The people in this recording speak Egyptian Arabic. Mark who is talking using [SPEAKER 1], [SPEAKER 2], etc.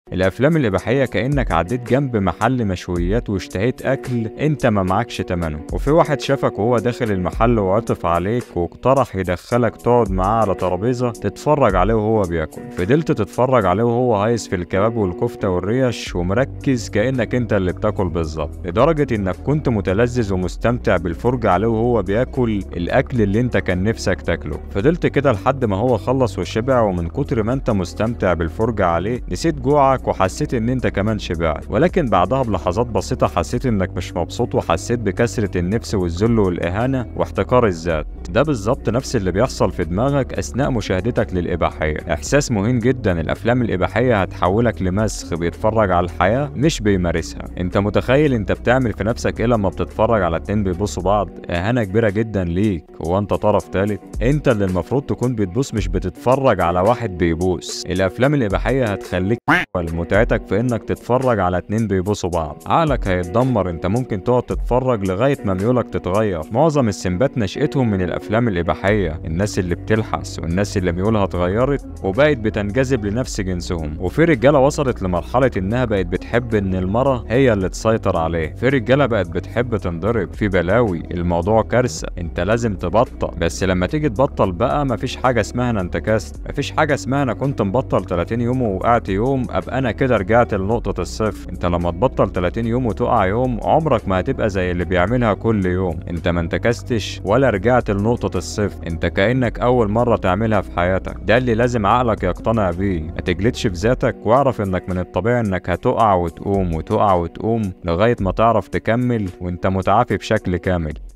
[SPEAKER 1] الافلام الاباحيه كانك عديت جنب محل مشويات واشتهيت اكل انت ما معكش تمنه وفي واحد شافك وهو داخل المحل وعطف عليك واقترح يدخلك تقعد معاه على ترابيزه تتفرج عليه وهو بياكل فضلت تتفرج عليه وهو هايس في الكباب والكفته والريش ومركز كانك انت اللي بتاكل بالظبط لدرجه انك كنت متلذذ ومستمتع بالفرجه عليه وهو بياكل الاكل اللي انت كان نفسك تاكله فضلت كده لحد ما هو خلص وشبع ومن كتر ما انت مستمتع بالفرجه عليه نسيت جوعك وحسيت ان انت كمان شبعت ولكن بعدها بلحظات بسيطه حسيت انك مش مبسوط وحسيت بكسره النفس والذل والاهانه واحتقار الذات ده بالظبط نفس اللي بيحصل في دماغك اثناء مشاهدتك للاباحيه احساس مهم جدا الافلام الاباحيه هتحولك لمسخ بيتفرج على الحياه مش بيمارسها انت متخيل انت بتعمل في نفسك ايه لما بتتفرج على اتنين بيبصوا بعض اهانه كبيره جدا ليك هو انت طرف تالت انت اللي المفروض تكون بتبوس مش بتتفرج على واحد بيبوس الافلام الاباحيه هتخليك متعتك في انك تتفرج على اتنين بيبوسوا بعض عقلك هيتدمر انت ممكن تقعد تتفرج لغايه ما ميولك تتغير معظم السنبات نشأتهم من الافلام الاباحيه الناس اللي بتلحس والناس اللي ميولها اتغيرت وبقت بتنجذب لنفس جنسهم وفي رجاله وصلت لمرحله انها بقت بتحب ان المراه هي اللي تسيطر عليه في رجاله بقت بتحب تنضرب في بلاوي الموضوع كارثه انت لازم تبطل بس لما تيجي تبطل بقى مفيش حاجه اسمها انا انتكست مفيش حاجه اسمها انا كنت مبطل 30 يوم ووقعت يوم ابقى انا كده رجعت لنقطه الصفر انت لما تبطل 30 يوم وتقع يوم عمرك ما هتبقى زي اللي بيعملها كل يوم انت ما انتكستش ولا رجعت لنقطه الصفر انت كانك اول مره تعملها في حياتك ده اللي لازم عقلك يقتنع بيه ما تجلدش في ذاتك واعرف انك من الطبيعي انك هتقع وتقوم وتقع وتقوم لغايه ما تعرف تكمل وانت متعافي بشكل كامل